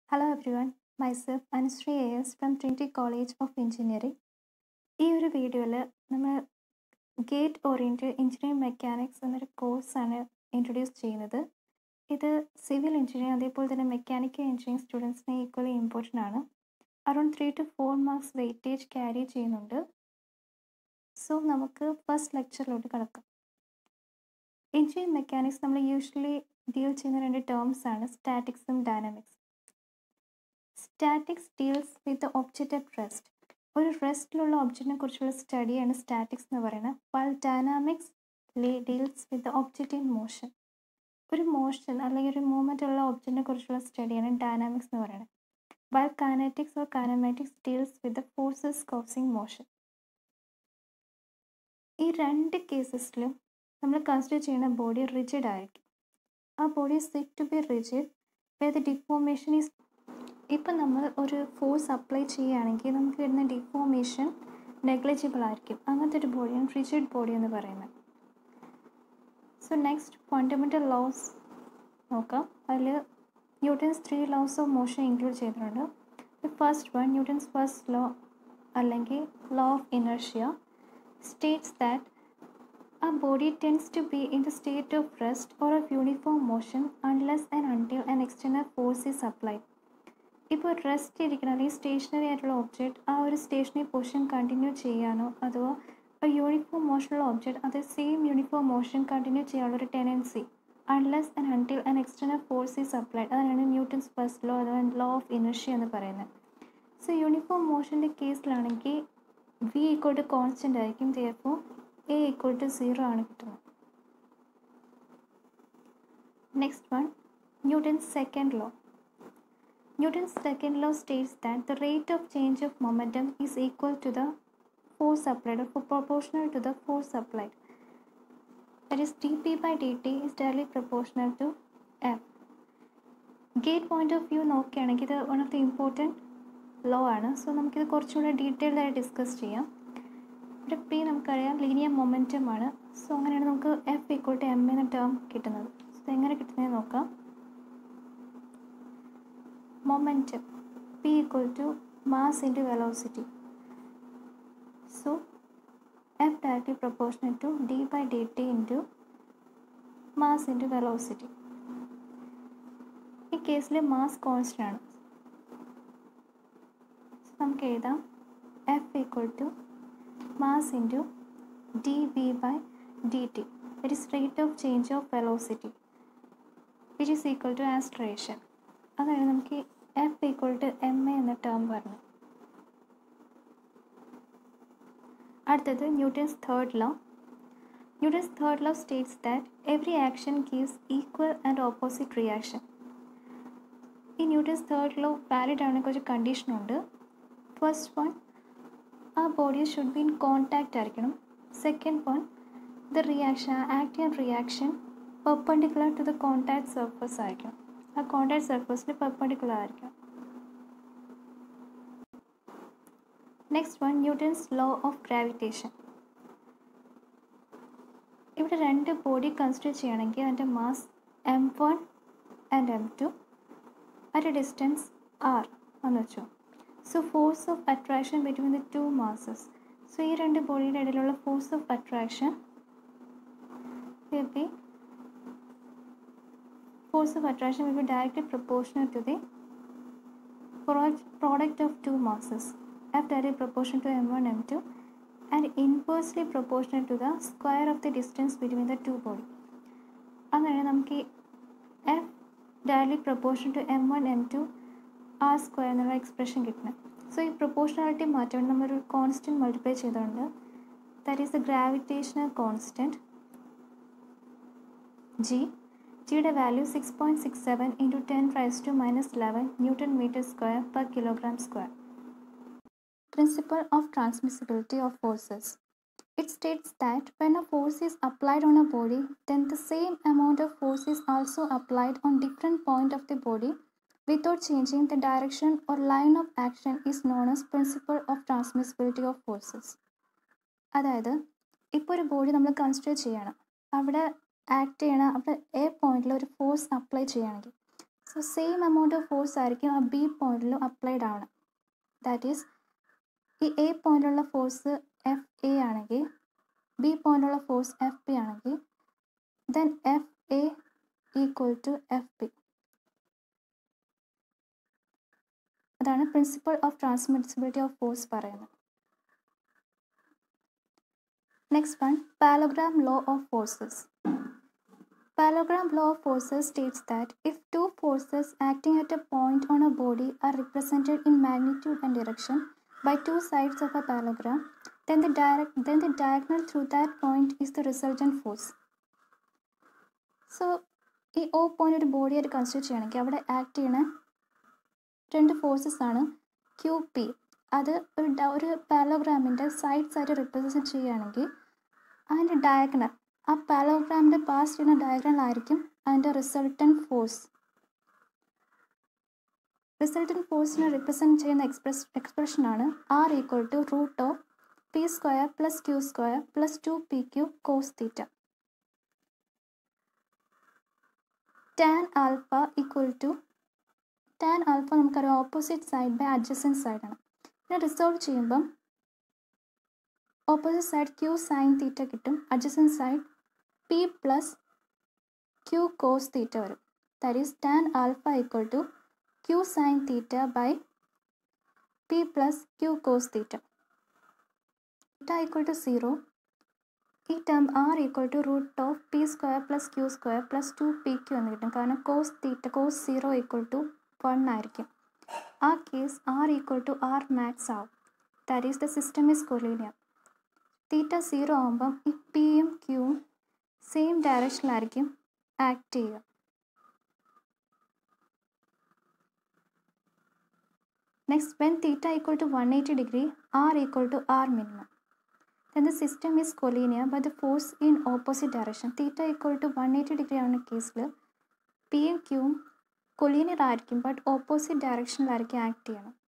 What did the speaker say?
Hello everyone, myself Anushree AS from Trinity College of Engineering. ഈ ഒരു വീഡിയോയിൽ നമ്മൾ ഗേറ്റ് ഓറിയൻറ്റഡ് എഞ്ചിനീയറിംഗ് മെക്കാനിക്സ് എന്നൊരു കോഴ്സാണ് ഇൻട്രൊഡ്യൂസ് ചെയ്യുന്നത് ഇത് സിവിൽ എഞ്ചിനീയറിംഗ് അതേപോലെ തന്നെ മെക്കാനിക്കൽ എഞ്ചിനീയറിംഗ് സ്റ്റുഡൻസിന് ഈക്വലി ഇമ്പോർട്ടൻ്റ് ആണ് around three two four marks weightage carry ചെയ്യുന്നുണ്ട് സോ നമുക്ക് ഫസ്റ്റ് ലെക്ചറിലോട്ട് കിടക്കാം എഞ്ചിനീയറിംഗ് മെക്കാനിക്സ് നമ്മൾ യൂഷ്വലി ഡീൽ ചെയ്യുന്ന രണ്ട് ടേംസ് ആണ് സ്റ്റാറ്റിക്സും dynamics statics deals with object at rest ഒരു റെസ്റ്റിലുള്ള ഒബ്ജക്റ്റിനെ കുറിച്ചുള്ള സ്റ്റഡിയാണ് സ്റ്റാറ്റിക്സ് എന്ന് പറയുന്നത് while dynamics deals with object in motion ഒരു മോഷൻ അല്ലെങ്കിൽ ഒരു മൂവ്മെൻ്റ് ഉള്ള ഒബ്ജക്റ്റിനെ കുറിച്ചുള്ള സ്റ്റഡിയാണ് ഡൈനാമിക്സ് എന്ന് പറയുന്നത് while kinetics or kinematics deals with forces causing motion ഈ രണ്ട് കേസസിലും നമ്മൾ കൺസിഡർ ചെയ്യുന്ന ബോഡി റിജിഡ് ആയിരിക്കും ആ body set to be rigid way the deformation is ഇപ്പം നമ്മൾ ഒരു ഫോഴ്സ് അപ്ലൈ ചെയ്യുകയാണെങ്കിൽ നമുക്ക് വരുന്ന ഡിഫോർമേഷൻ നെഗ്ലിജിബിൾ ആയിരിക്കും അങ്ങനത്തെ ഒരു ബോഡിയാണ് റിജിഡ് ബോഡി എന്ന് പറയുന്നത് സോ നെക്സ്റ്റ് ഫണ്ടമെൻ്റൽ ലോസ് നോക്കാം അതിൽ Newton's three laws of motion include ചെയ്തിട്ടുണ്ട് first one Newton's first law അല്ലെങ്കിൽ law of inertia states that a body tends to be in the state of rest or of uniform motion unless and until an external force is applied. ഇപ്പോൾ rest ഇരിക്കണം അല്ലെങ്കിൽ stationery ആയിട്ടുള്ള object ആ ഒരു stationery position continue ചെയ്യാനോ അഥവാ ഒരു uniform മോഷനുള്ള ഒബ്ജക്റ്റ് അത് സെയിം യൂണിഫോം മോഷൻ കണ്ടിന്യൂ ചെയ്യാനുള്ള ഒരു tendency unless and until an external force is applied അതാണ് ന്യൂട്ടൺസ് ഫസ്റ്റ് ലോ അഥവാ ലോ ഓഫ് ഇനർഷ്യ എന്ന് പറയുന്നത് സോ യൂണിഫോം മോഷൻ്റെ കേസിലാണെങ്കിൽ വി ഈക്വൽ ടു കോൺസ്റ്റൻ്റ് ആയിരിക്കും ചിലപ്പോൾ എ ഈക്വൽ ടു സീറോ ആണ് കിട്ടുന്നത് next one Newton's second law Newton's second law states that the rate of change of momentum is equal to the force applied or proportional to the force applied. That is, dp by dt is directly proportional to f. GATE point of view നോക്കുകയാണെങ്കിൽ ഇത് one of the important law ആണ് so നമുക്കിത് കുറച്ചുകൂടെ detailed ആയി discuss ചെയ്യാം ഇവിടെ P നമുക്കറിയാം linear momentum ആണ് സോ അങ്ങനെയാണ് നമുക്ക് എഫ് ഈക്വൾ ടു എം എന്ന ടേം കിട്ടുന്നത് സോ എങ്ങനെ കിട്ടുന്നത് നോക്കാം momentum p equal to mass into velocity so f directly proportional to d by dt into mass into velocity ഈ കേസിൽ മാസ് കോൺസ്റ്റൻ്റ് ആണ് നമുക്ക് എഴുതാം F equal to mass into D V by D T that is rate of change of velocity which is equal to acceleration അതാണ് നമുക്ക് F equal to M A എന്ന term പറഞ്ഞു അടുത്തത് Newton's third law Newton's third law states that every action gives equal and opposite reaction ഈ Newton's third law valid ആവണ കുറച്ച് കണ്ടീഷനുണ്ട് first one ആ body should be in contact ആയിരിക്കണം second one the reaction active reaction perpendicular to the contact surface ആയിരിക്കണം ആ contact സർഫസിൽ perpendicular ആയിരിക്കും next one Newton's law of gravitation ഇവിടെ രണ്ട് ബോഡി കൺസിഡർ ചെയ്യണമെങ്കിൽ അതിൻ്റെ mass M one and M two at a distance R എന്ന് വെച്ചു so force of attraction between the two masses so ഈ രണ്ട് ബോഡിയുടെ ഇടയിലുള്ള force of attraction will be force of attraction will be directly proportional to the product of two masses f directly proportional to m1 m2 and inversely proportional to the square of the distance between the two body അങ്ങനെ നമുക്ക് F directly proportion to M one M two R square എന്നുള്ള expression കിട്ടുന്നത് so ഈ proportionality മാറ്റാൻ നമ്മളൊരു constant multiply ചെയ്തുകൊണ്ട് that is the gravitational constant G ജിയുടെ value six point six seven into ten raise to minus eleven newton metre square per kilogram square principle of transmissibility of forces it states that when a force is applied on a body then the same amount of force is also applied on different point of the body without changing the direction or line of action is known as principle of transmissibility of forces അതായത് ഇപ്പോൾ ഒരു body നമ്മൾ consider ചെയ്യണം അവിടെ act ചെയ്യണ അവിടെ A പോയിന്റിൽ ഒരു ഫോഴ്സ് അപ്ലൈ ചെയ്യുകയാണെങ്കിൽ so same amount of force ആയിരിക്കും ആ ബി പോയിന്റിലും അപ്ലൈഡ് ആവണം ദാറ്റ് ഈസ് ഈ എ പോയിന്റിലുള്ള ഫോഴ്സ് എഫ് എ ആണെങ്കിൽ ബി പോയിന്റിലുള്ള ഫോഴ്സ് എഫ് ബി ആണെങ്കിൽ then F A equal to F B അതാണ് principle of transmissibility of force പറയുന്നത് next one parallelogram law of forces Parallelogram law of forces states that if two forces acting at a point on a body are represented in magnitude and direction by two sides of a parallelogram, then the direct then the diagonal through that point is the resultant force. So ഈ O point ഒരു body ആയിട്ട് consider ചെയ്യുകയാണെങ്കിൽ അവിടെ act ചെയ്യണ രണ്ട് forces ആണ് Q P അത് ഒരു ഡ- ഒരു പാലോഗ്രാമിൻ്റെ സൈഡ്സ് ആയിട്ട് റിപ്രസെൻറ്റ് ചെയ്യുകയാണെങ്കിൽ അതിൻ്റെ ഡയഗണൽ ആ പാലോഗ്രാമിൻ്റെ പാസ് ചെയ്യുന്ന ഡയഗ്രാമിലായിരിക്കും അതിൻ്റെ റിസൾട്ടൻ ഫോഴ്സ് റിസൾട്ടൻ ഫോഴ്സിനെ റിപ്രസെൻറ്റ് ചെയ്യുന്ന എക്സ്പ്രസ് എക്സ്പ്രഷനാണ് R equal to root of P square plus Q square plus two P Q cos theta tan alpha equal to tan alpha നമുക്കറിയാം ഓപ്പോസിറ്റ് സൈഡ് ബൈ അഡ്ജസൻ സൈഡാണ് പിന്നെ resolve ചെയ്യുമ്പം opposite side Q sine theta കിട്ടും adjacent side P plus Q cos theta വരും that is tan alpha equal to Q sine theta by P plus Q cos theta theta equal to zero ഈ term R equal to root of P square plus Q square plus two P Q എന്ന് കിട്ടും കാരണം cos theta cos zero equal to one ആയിരിക്കും ആ case R equal to R max ആവും that is the system is collinear theta zero ആകുമ്പം ഈ പിയും ക്യൂവും സെയിം ഡയറക്ഷനിലായിരിക്കും ആക്ട് ചെയ്യുക next when theta equal to one eighty degree R equal to R minimum then the system is collinear but the force in opposite direction theta equal to one eighty degree ആവുന്ന കേസിൽ പിയും ക്യൂവും collinear ആയിരിക്കും but opposite ഡയറക്ഷനിലായിരിക്കും act ചെയ്യണം